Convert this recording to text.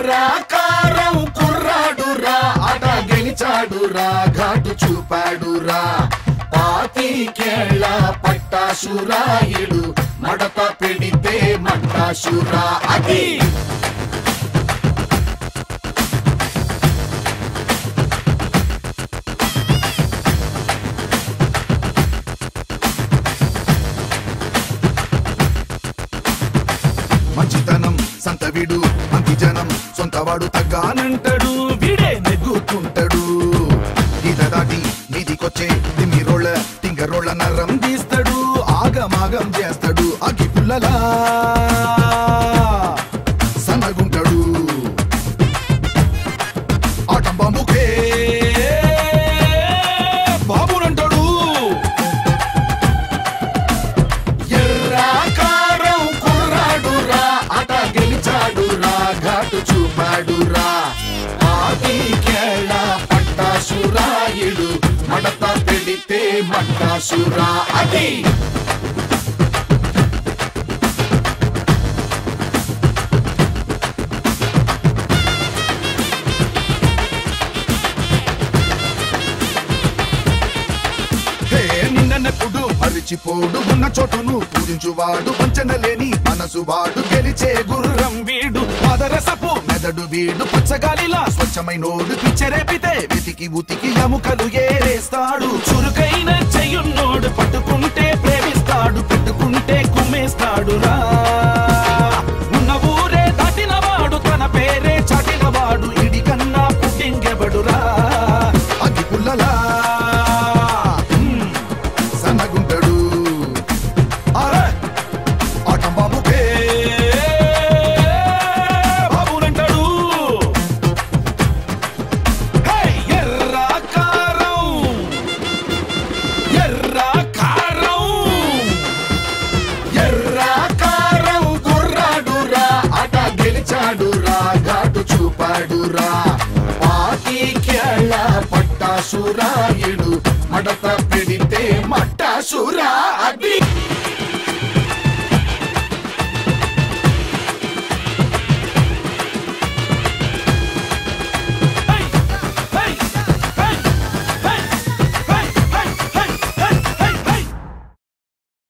ఎర్రాకారం కుర్రాడురా ఆట గెలిచాడురా ఘాటు చూపాడురా పాతికేళ్ళ పట్టాసురాయుడు మడత పెడితే మట్టాసురా అది మంచితనం సంతవిడు మంచి జనం సొంతవాడు తగ్గానంటాడు వీడే నెగ్గుతుంటాడు ఈత దాటి నీదికొచ్చే తిమ్మి రోళ్ళ తింగ రోళ్ళ నరం తీస్తాడు ఆగమాగం చేస్తాడు అగి పుల్లలా సన్నగుంటాడు ఆటం బాంబుకే బాబునంటాడు ఎర్రాకారం కుర్రాడురా ఆట గెలిచాడురా ఘాటు చూపాడురా ఆదికేళ పట్టాసురాయుడు మడత పెడితే మట్టాసురా అది హే నిన్నెప్పుడు మరిచిపోడు ఉన్న చోటును పూజించువాడు వంచన లేని మనసు వాడు గెలిచే గుర్రం వీడు పాదరసపు మెదడు వీడు పచ్చగాలిలా స్వచ్ఛమైనోడు పిచ్చరేపితే వెతికి ఉతికి ఎముకలు ఏరేస్తాడు చురుకైన చెయ్యున్నోడు పట్టుకుంటే ప్రేమిస్తాడు పెట్టుకుంటే కుమ్మేస్తాడు రా ఉన్న ఊరే దాటినవాడు తన పేరే చాటినవాడు ఇడి కన్నా పుట్టింకెవడురా అగ్గి పుల్లలా మ్మ్. సన్నగుంటాడు అరే ఆటం బాబుకే బాబునంటాడు హే ఎర్రాకారం ఎర్రాకారం ఎర్రాకారం గుర్రాడురా ఆట గెలిచాడురా ఘాటు చూపాడురా పాతికేళ్ళ పట్టాసురాయుడు మడత పెడితే మట్టాసురా అది